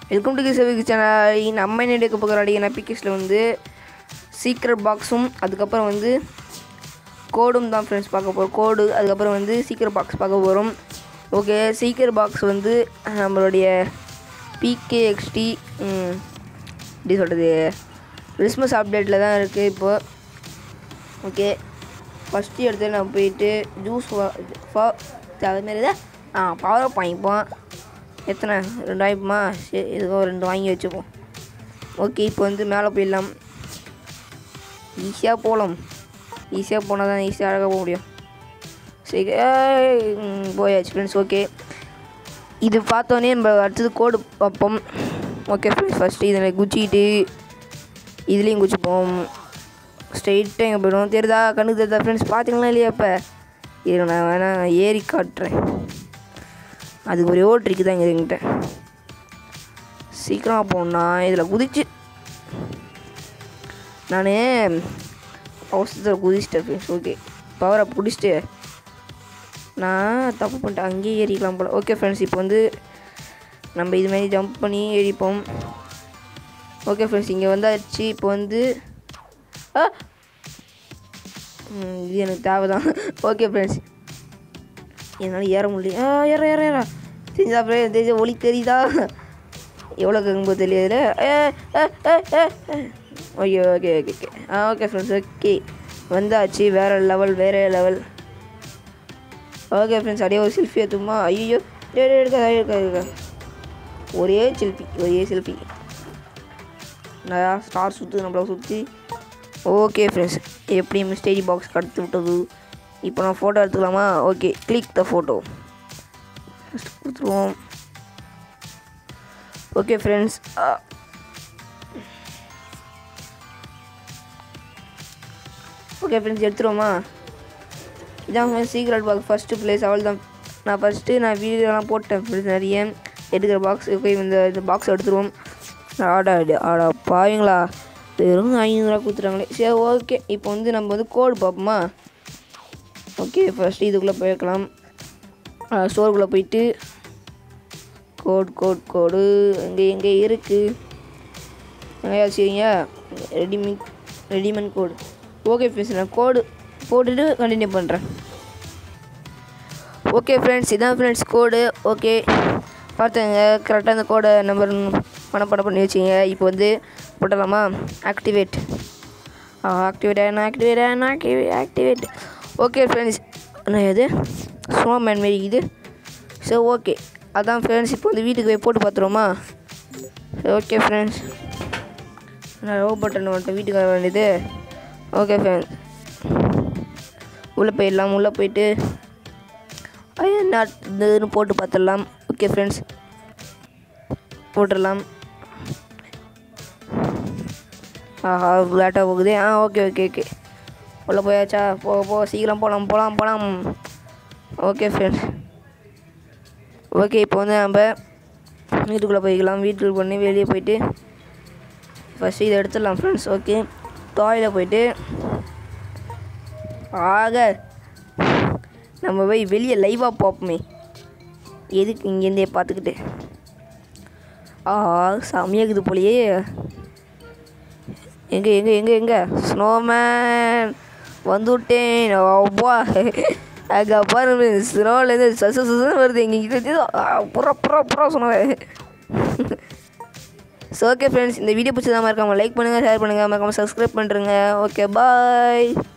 welcome to கிசவிக்கு channel நம்ம என்ன எடுக்க போகிற அடிக்கிற பிக்கெஸில் வந்து சீக்ரெட் பாக்ஸும் அதுக்கப்புறம் வந்து கோடும் தான் ஃப்ரெண்ட்ஸ் பார்க்க போகிறோம் கோடு அதுக்கப்புறம் வந்து சீக்ரெட் பாக்ஸ் பார்க்க போகிறோம் ஓகே சீக்ரெட் பாக்ஸ் வந்து நம்மளுடைய பிகேஎக்ஸ்டி எப்படி சொல்கிறது கிறிஸ்மஸ் அப்டேட்டில் தான் இருக்குது இப்போ ஓகே ஃபஸ்ட்டு எடுத்து நான் போயிட்டு ஜூஸ் அதுமாரி தான் ஆ பவர் வாங்கிப்போம் எத்தனை ரெண்டு வாங்கிப்போமா சரி இதுக்கோ ரெண்டு வாங்கி வச்சுப்போம் ஓகே இப்போ வந்து மேலே போயிடலாம் ஈஸியாக போகலாம் ஈஸியாக போனால் தான் ஈஸியாக அழகாக போக முடியும் சரி ஏய், ம், போயாச்சு ஃப்ரெண்ட்ஸ் ஓகே இது பார்த்தோன்னே நம்ம அடுத்தது கோடு பார்ப்போம் ஓகே ஃப்ரெண்ட்ஸ் ஃபஸ்ட்டு இதில் குச்சிக்கிட்டு இதுலேயும் குச்சிப்போம் ஸ்ட்ரெயிட்டாக எங்கே போயிடும் தெரியுதா கண்ணுக்கு தெரியுதா ஃப்ரெண்ட்ஸ் பார்த்தீங்களா இல்லையா இப்போ இரு நான் வேணா ஏறி காட்டுறேன் அதுக்கு ஒரே ஒரு ட்ரிக்கு தான் இங்கே என்கிட்ட சீக்கிரமாக போகணுன்னா இதில் குதிச்சு நான் அவசரத்தில் குதிச்சிட்டேன் ஃப்ரெண்ட்ஸ் ஓகே பவரை பிடிச்சிட்டு நான் தப்பு பண்ணிட்டேன் அங்கேயே ஏறிக்கலாம் போல் ஓகே ஃப்ரெண்ட்ஸ் இப்போ வந்து நம்ம இது மாதிரி ஜம்ப் பண்ணி ஏறிப்போம் ஓகே ஃப்ரெண்ட்ஸ் இங்கே வந்தாச்சு இப்போ வந்து ஆ ம், இது எனக்கு தேவை தான் ஓகே ஃப்ரெண்ட்ஸ் என்னால் ஏற முடியல ஆ ஏற ஏற ஏற தெரிஞ்சா ஃப்ரெண்ட் தெரிஞ்ச ஒளி தெரியுதா எவ்வளோ கேட்கும்போது தெரியாதுல ஓகே ஓகே ஓகே ஓகே ஆ ஓகே ஃப்ரெண்ட்ஸ் ஓகே வந்தாச்சு வேறு லெவல் வேறு லெவல் ஓகே ஃப்ரெண்ட்ஸ் அப்படியே ஒரு செல்ஃபி எடுத்துமா ஐயோ எடுக்க எடுக்க எடுக்க ஒரே செல்ஃபி ஒரே செல்ஃபி நான் ஸ்டார் சுற்று நம்மள சுற்றி ஓகே ஃப்ரெண்ட்ஸ் எப்படி மிஸ்டேஜ் பாக்ஸ் கடத்து விட்டது இப்போ நான் ஃபோட்டோ எடுத்துக்கலாமா okay click the photo first கொடுத்துருவோம் ஓகே ஃப்ரெண்ட்ஸ் ஓகே ஃப்ரெண்ட்ஸ் எடுத்துருவோமா இதான் friends secret box first place அவள் தான் நான் ஃபஸ்ட்டு நான் வீடியோலாம் போட்டேன் ஃப்ரெண்ட்ஸ் நிறைய எடுக்கிற பாக்ஸ் ஓகே இந்த இந்த பாக்ஸ் எடுத்துருவோம் ஆடா ஆடா பாவீங்களா வெறும் ஐநூறுரூவா கொடுத்துட்டாங்களே சரி ஓகே இப்போ வந்து நம்ம வந்து கோடு பார்ப்போமா ஓகே ஃபஸ்ட்டு இதுக்குள்ளே போய்க்கலாம் ஸ்டோருக்குள்ளே போயிட்டு கோட் கோட் கோடு எங்கே எங்கே இருக்குது எங்கேயா சரிங்க readymade readymade code okay friends நான் கோடு போட்டுட்டு கண்டினியூ பண்ணுறேன் ஓகே ஃப்ரெண்ட்ஸ் இதான் ஃப்ரெண்ட்ஸ் கோடு ஓகே பார்த்துங்க கரெக்டாக அந்த கோடை நம்பர் மனப்பாடம் பண்ணி வச்சிங்க இப்போ வந்து போட்டலாமா ஆக்டிவேட் ஆக்டிவேட் ஆகணும் ஆக்டிவேட் ஆகணும் ஆக்டிவேட் ஆக்டிவேட் ஓகே ஃப்ரெண்ட்ஸ் என்ன இது ஸ்னோமேன் மாரி இது ஸோ ஓகே அதான் ஃப்ரெண்ட்ஸ் இப்போ வந்து வீட்டுக்கு போய் போட்டு பார்த்துருவோமா ஓகே ஃப்ரெண்ட்ஸ் நான் லவ் பட்டன் வந்துட்டு வீட்டுக்கு வர வேண்டியது ஓகே ஃப்ரெண்ட்ஸ் உள்ளே போயிடலாம் உள்ளே போயிட்டு அது என்ன இதுன்னு போட்டு பார்த்துடலாம் ஓகே ஃப்ரெண்ட்ஸ் போட்டுடலாம் ஆஹா லேட்டாக போகுது ஆ ஓகே ஓகே ஓகே உள்ளே போயாச்சா போக போக சீக்கிரம் போகலாம் போகலாம் போகலாம் ஓகே ஃப்ரெண்ட்ஸ் ஓகே இப்போ வந்து நம்ம வீட்டுக்குள்ளே போய்க்கலாம் வீட்டுக்கு பண்ணி வெளியே போயிட்டு ஃபஸ்ட்டு இதை எடுத்துடலாம் ஃப்ரெண்ட்ஸ் ஓகே டாயில் போயிட்டு ஆக நம்ம போய் வெளியே லைவாக பார்ப்போமே எதுக்கு இங்கேருந்தே பார்த்துக்கிட்டு ஆஹா செம்மையாக இருக்குது போலையே எங்கே எங்கே எங்கே எங்கே ஸ்னோமேன் வந்துவிட்டேன் அப்பா அங்கே பாருங்க ஸ்னோலேருந்து சசு சசுன்னு வருது எங்கே இங்கே புறா புறா புறா சொன்னேன் ஸோ ஓகே ஃப்ரெண்ட்ஸ் இந்த வீடியோ பிடிச்சதா மறக்காமல் லைக் பண்ணுங்கள் ஷேர் பண்ணுங்கள் மறக்காமல் சப்ஸ்கிரைப் பண்ணுறேங்க ஓகே பாய்